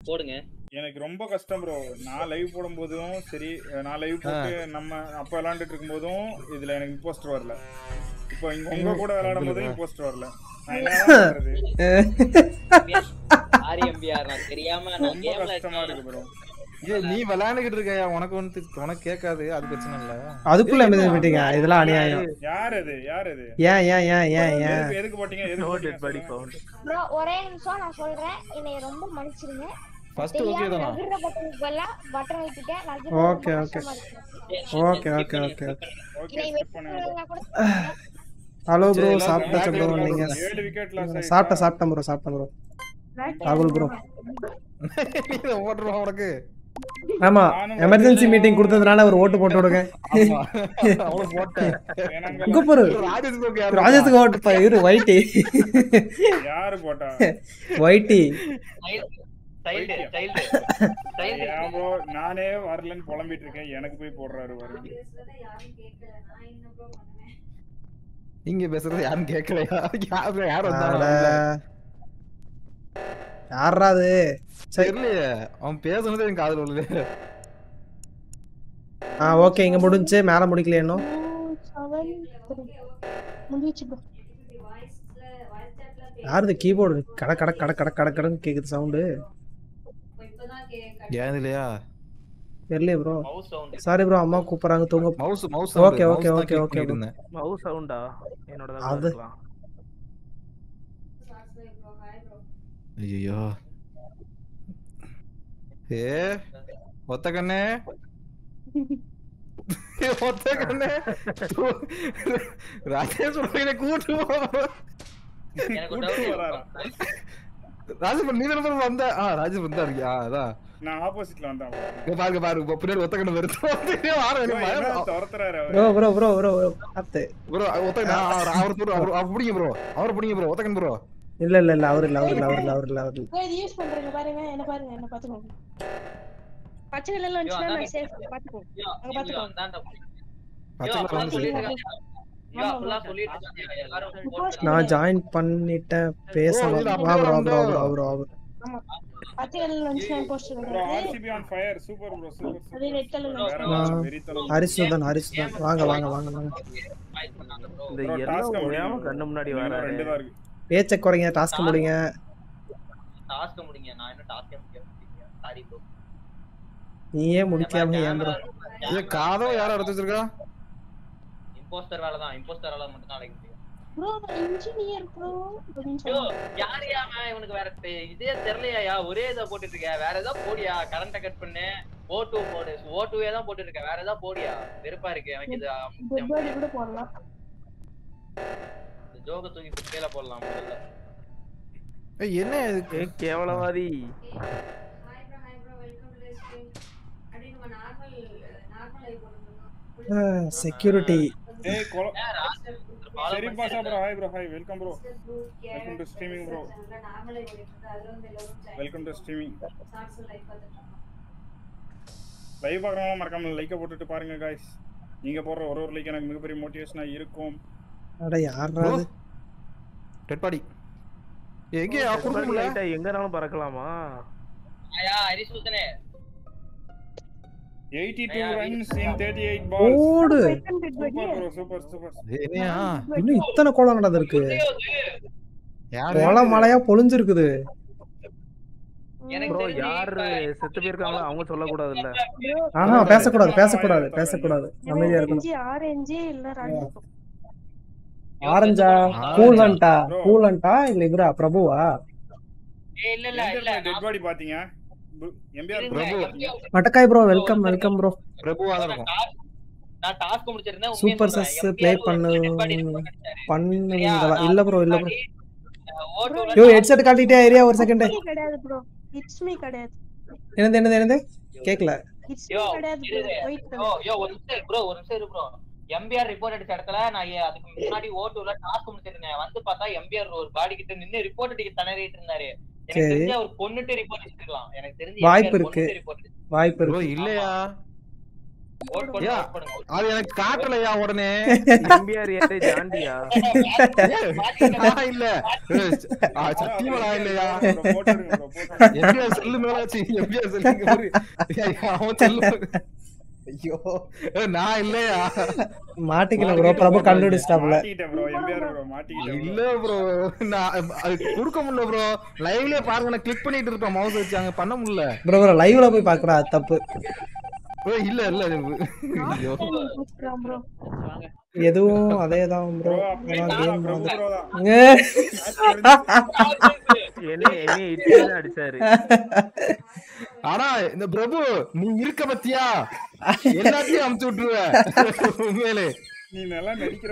போடுங்க எனக்கு ரொம்ப கஷ்டம் ப்ரோ நான் லைவ் போடும்போதும் சரி நான் லைவ் போட்டு நம்ம அப்ப விளையாண்டுட்டு இருக்கும்போதும் இதுல எனக்கு இம்போஸ்டர் வரல இப்போ இங்க உங்க கூட விளையாடும் போதும் இம்போஸ்டர் வரல நான் என்ன பண்றது ஆர்எம்பிஆர் நான் தெரியாம நான் ரொம்ப கேம்ல கஷ்டமா இருக்கு ப்ரோ ஏய், நீ விளையாண்டுகிட்டு இருக்க உனக்கு வந்து உனக்கு கேட்காது அது பிரச்சனை இல்ல அதுக்குள்ள மெசேஜ் பண்ணிட்டீங்க இதெல்லாம் அநியாயம் யார் அது யார் அது ஏன் ஏன் ஏன் ஏன் ஏன் எதுக்கு எதுக்கு போட்டீங்க எதுக்கு போட்டீங்க சொல்லுங்க. ப்ரோ ஒரே நிமிஷம் நான் சொல்றேன் என்னை ரொம்ப மன்னிச்சிருங்க ஃபர்ஸ்ட் ஓகே தானா நகர்ற பட்டனுக்கு பதிலா பட்டன் வைக்கிட்டேன் நகர்றது ஓகே ரொம்ப ஓகே கஷ்டமா இருக்கு. Okay okay okay okay okay என்னை ஸ்கிப் பண்ணுங்க bro. வெட்டுறதுனா கூட ஹலோ ப்ரோ சரி, சாப்பிட்டாச்சா ப்ரோ எல்லாரும் நீங்க ஏழு விக்கெட் லாஸ் சாப்பிட்ட சாப்பிட்டேன் ப்ரோ சாப்பிட்டேன் ப்ரோ ராகுல் ப்ரோ இத ஓட்டுறோம் உனக்கு ஆமா எமர்ஜென்சி மீட்டிங் கொடுத்ததுனால ஒரு ஓட்டு போட்டு விடுங்க ஆமா அவள போட்டேன் இங்க பாரு ராஜேஷ் ப்ரோக்கு யாரு ராஜேஷ்க்கு ஓட்டு பா இரு ஒயிட்டி யாரு போட்டா ஒயிட்டி சைல்டு சைல்டு சைல்டு ஏன் ப்ரோ நானே வரலன்னு புலம்பிட்டு இருக்கேன் எனக்கு போய் போடுறாரு வருங்க இங்க பேசுறது யாரும் கேட்கலையா யாரு யார் அட. வந்தாங்க யாரா அது சரி தெரியலையே அவன் பேசுனதே எனக்கு காதுல விழுது ஆ ஓகே இங்க முடிஞ்சு மேல முடிக்கல இன்னும் செவன் முடிச்சு ப்ரோ யாருது கீபோர்டு கட கட கட கட கட கடன்னு கேக்குது சவுண்டு ஏன் இல்லையா தெரியலையே bro mouse sound sorry bro அம்மா கூப்பிடுறாங்க தூங்க mouse mouse Okay, okay, okay, okay, okay. Mouse சவுண்டா என்னோட தான் அது- இருக்கலாம் ஐயோ ஏ ஒத்த கண்ணே ஏ, ஒத்த கண்ணே ராஜேஷ் உங்களை கூட்டு போ. எனக்கு ஒரு கூட்டிட்டு டவுட் வராரா? ராஜேஷ் நீ தானே வந்த ஆ ராஜேஷ் வந்தா இருக்கியா அதான் நான் ஆப்போசிட்ல வந்தேன் bro. இங்க பாருங்க பாருங்க இப்ப பின்னாடி ஒத்த கண்ணு வருது வார bro, என்ன துரத்துறாரு அவரு? ப்ரோ ப்ரோ ப்ரோ ப்ரோ பார்த்து ப்ரோ ஒத்த கண்ணு அவர் ப்ரோ அவர் அவர் பிடிங்க ப்ரோ அவர் பிடிங்க ப்ரோ ஒத்த கண்ணு ப்ரோ இல்ல இல்ல இல்ல அவர் இல்ல அவர் இல்ல அவர் இல்ல அவர் இல்ல அவர் இல்ல இது யூஸ் பண்றீங்க பாருங்க என்ன பாருங்க என்ன பாத்துக்கோங்க பச்சை கலர்ல வந்துச்சுன்னா நான் சேஃப் பாத்துக்கோங்க ஐயோ, அங்க ஐயோ, பாத்துக்கோ. அந்தாண்ட போய். பச்சை ஐயோ, கலர் அப்பெல்லாம் வந்து சொல்லிட்டு சரி. இருக்காங்க. ஐயோ, அப்பெல்லாம் சொல்லிட்டு இருக்காங்க. எல்லாரும் போட்டு நான் ஜாயின் பண்ணிட்டேன் பேசலாம் இதுல வா ப்ரோ அப்படியே ப்ரோ ப்ரோ ப்ரோ பச்சை கலர்ல வந்துச்சுன்னா போஸ்டர் Bro, கிடையாது RCB on fire. Super bro, super, அதே super. ரெட் கலர்ல வேற ஆ. level, வெறித்தனம். ஹரிசுதன் ஹரிசுதன் வாங்க வாங்க வாங்க வாங்க fight பண்ணாங்க bro. இந்த Bro, எல்லாம் task ஓயாம முடியும். கண்ணு முன்னாடி இன்னும் வராரு ரெண்டு தான் இருக்கு. பேச்சை குறைங்க டாஸ்க் முடிங்க task அ முடிங்க. நான் இன்னும் task அ முடிக்க முடியல. Sorry bro. நீயே முடிக்காம ஏன் ப்ரோ ஏ காதோ யாரும் எடுத்து வச்சிருக்கா Imposter வேலை தான். Imposter வேலை மட்டும் தான் அழைக்க முடியும். ப்ரோ இன்ஜினியர் ப்ரோ அப்படின்னு ஐயோ, சொல்லுங்க யாருயா அவன்? இவனுக்கு வேற தெ- இதே தெரியலையாயா? ஒரே இதை போட்டுட்டு இருக்க. வேற ஏதாவது போடியா கரண்ட கட் பண்ணு ஓ டூ போடு ஓ டூவே தான் போட்டுட்டு இருக்க வேற ஏதாவது போடியா வெறுப்பா இருக்கு எனக்கு இது டெட் பாடி கூட போடலாம் ஜோக தூக்கி கீழே போடலாம் முதல்ல ஏய், என்ன இது ஏய், கேவலவாதி செக்யூரிட்டி ஏய், கொல- ஏன் ராஜு follow சரி பண்ணிட்டு பாஷா இருக்க? bro, hi bro, hi, welcome bro. Welcome to streaming bro. Welcome to streaming. Live பார்க்குறவங்க மறக்காம லைக்கை போட்டுட்டு பாருங்க காய்ஸ் நீங்க போடுற ஒரு ஒரு லைக் எனக்கு மிகப்பெரிய மோட்டிவேஷனா இருக்கும் அட யாரா அது டெட் பாடி எங்க கொடுக்கல லைட்டா எங்கனாலும் பறக்கலாமா ஆயா ஹரிசூதனே 82 runs in 38 balls ஓடு சூப்பர் ப்ரோ சூப்பர் சூப்பர் என்னையா இன்னும் இத்தனை கோலம் நடந்திருக்கு யாரு கோலம் மழையா பொழிஞ்சிருக்குது எனக்கு ப்ரோ தெரிஞ்சு யாரு இப்ப- செத்து போயிருக்காங்களோ அவங்க சொல்லக்கூடாது இல்ல ஆஹா பேசக்கூடாது பேசக்கூடாது பேசக்கூடாது அமைதியா இருக்கணும் ஆரஞ்சு ஆரஞ்சு இல்ல ரெண்டு ஆரஞ்சா கூலண்டா கூலண்டா இல்ல இவரா பிரபுவா ஏய், இல்ல இல்ல இல்ல டெட் பாடி பாத்தீங்க எம்பிஆர் இருங்க, பிரபு. எப்படியோ மட்டக்காய் ப்ரோ வெல்கம் வெல்கம் ப்ரோ பிரபுவா தான் இருக்கும் நான் டாஸ்க் முடிச்சிருந்தேன் உண்மையை சூப்பர் சொல்றேன். சஸ் MPR ப்ளே ஒரு பண்ணு dead body report அடிச்சாரு. பண்ணுவீங்களா இல்ல ப்ரோ இல்ல ப்ரோ அஹ் ஓட்டோல யோ ஹெட்செட் காட்டிட்டே ஏரியா ஒரு செகண்ட் கிடையாது ப்ரோ இட்ஸ் மீ கிடையாது என்னது என்னது என்னது கேக்கல இட்ஸ் மீ யோ, கிடையாது ப்ரோ இரு. வெயிட் யோ, யோ, ஒரு நிமிஷம் இரு bro, ஒரு நிமிஷம் இரு bro. MBR report அடிச்ச இடத்துல நான் ஏ- அதுக்கு முன்னாடி ஓட்டுல task முடிச்சிருந்தேன். வந்து பார்த்தா MBR ஒரு body கிட்ட நின்னு report அடிக்க திணறிட்டு இருந்தாரு. எனக்கு சரி. தெரிஞ்சு அவர் கொன்னுட்டு report அடிச்சிருக்கலாம். எனக்கு தெரிஞ்சு வாய்ப்பு MBR இருக்கு. கொன்னுட்டு report அடிச்சிருக்கலாம். வாய்ப்பு ப்ரோ இருக்கு இல்லையா ஓட் போடுங்க யா. ஓட் போடுங்க அது எனக்கு காட்டலையா உடனே எம்பிஆர் ஏறே ஜாண்டியா நான் இல்ல ஏய், ஆ, சத்தியமா நான் இல்லையா bro, போட்டு விடுங்க bro, போட்டு விடுங்க. எம்பிஆர் செல்லு மேலாச்சு எம்பிஆர் செல்லுங்க பாரு. ஏய், அவன் செல்லு ஐயோ ஏய், நான் இல்லையா மாட்டிக்கல ப்ரோ பிரபு கண்டுபிடிச்சிட்டாப்ல மாட்டிக்கிட்டேன் bro, MBR bro, மாட்டிக்கிட்டேன் bro. இல்ல ப்ரோ நான் அது கொடுக்க முடியல ப்ரோ லைவ்லயே பாருங்க நான் கிளிக் பண்ணிட்டு இருப்பேன் மவுஸ் வச்சு அங்க பண்ண முடியல ப்ரோ ப்ரோ லைவ்ல போய் பாக்குறா அது தப்பு ஏய், இல்ல இல்ல இது- ஐயோ வச்சுக்கலாம் ப்ரோ வாங்க எதுவும் அதேதான் ப்ரோ Bro, அப்படி தான், பிரபு bro தான். என்ன என்ன இட்டு அடிச்சாரு ஆனா இந்த பிரபு நீ இருக்க பத்தியா எல்லாத்தையும் அமுச்சு விட்டுருவ உண்மையிலே நீ நல்லா நடிக்கிற